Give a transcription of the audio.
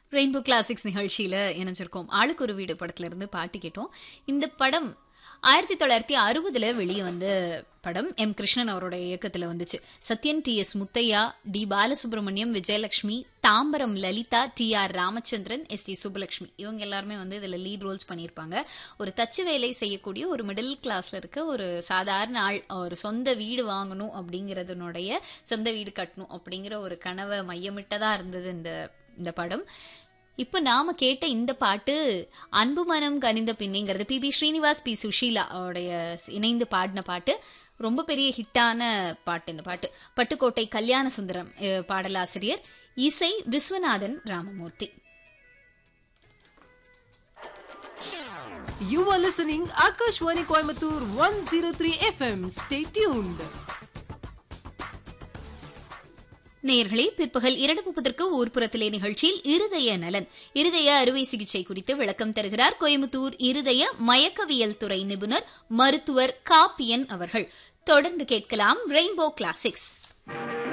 Rainbow classics நிகழ்ச்சியில் இணைஞ்சிருக்கோம் ஆளுக்கு ஒரு வீடு படத்துல இருந்து பாட்டு கேட்டோம் இந்த படம் ஆயிரத்தி தொள்ளாயிரத்தி அறுபதுல வெளியே வந்த படம் எம் கிருஷ்ணன் அவரோட இயக்கத்துல வந்துச்சு Sathyan T S Muthaiah T Balasubramaniam Vijayalakshmi Tambaram Lalitha T R Ramachandran S D Subbulakshmi இவங்க எல்லாருமே வந்து இதுல லீட் ரோல்ஸ் பண்ணியிருப்பாங்க ஒரு தச்சு வேலை செய்யக்கூடிய ஒரு மிடில் கிளாஸ்ல இருக்க ஒரு சாதாரண ஆள் ஒரு சொந்த வீடு வாங்கணும் அப்படிங்கறதுனுடைய சொந்த வீடு கட்டணும் அப்படிங்கிற ஒரு கனவை மையமிட்டதா இருந்தது இந்த இந்த படம் இப்போ நாம கேட்ட இந்த பாட்டு அன்பு மனம் கனிந்த பின்னிங்கிறது P B Srinivas P Susheela உடைய இணைந்து பாடின பாட்டு ரொம்ப பெரிய ஹிட்டான பாட்டு இந்த பாட்டு பட்டுக்கோட்டை கல்யாண சுந்தரம் அஹ், பாடலாசிரியர் இசை Viswanathan Ramamurthy You are listening Akashwani Coimbatore 103 FM. Stay tuned. நேயர்களே பிற்பகல் இரண்டு முப்பதற்கு ஊர்ப்புறத்திலே நிகழ்ச்சியில் இருதய நலன் இருதய அறுவை சிகிச்சை குறித்து விளக்கம் தருகிறார் கோயம்புத்தூர் இருதய மயக்கவியல் துறை நிபுணர் மருத்துவர் காப்பியன் அவர்கள் தொடர்ந்து கேட்கலாம் ரெயின்போ கிளாசிக்ஸ்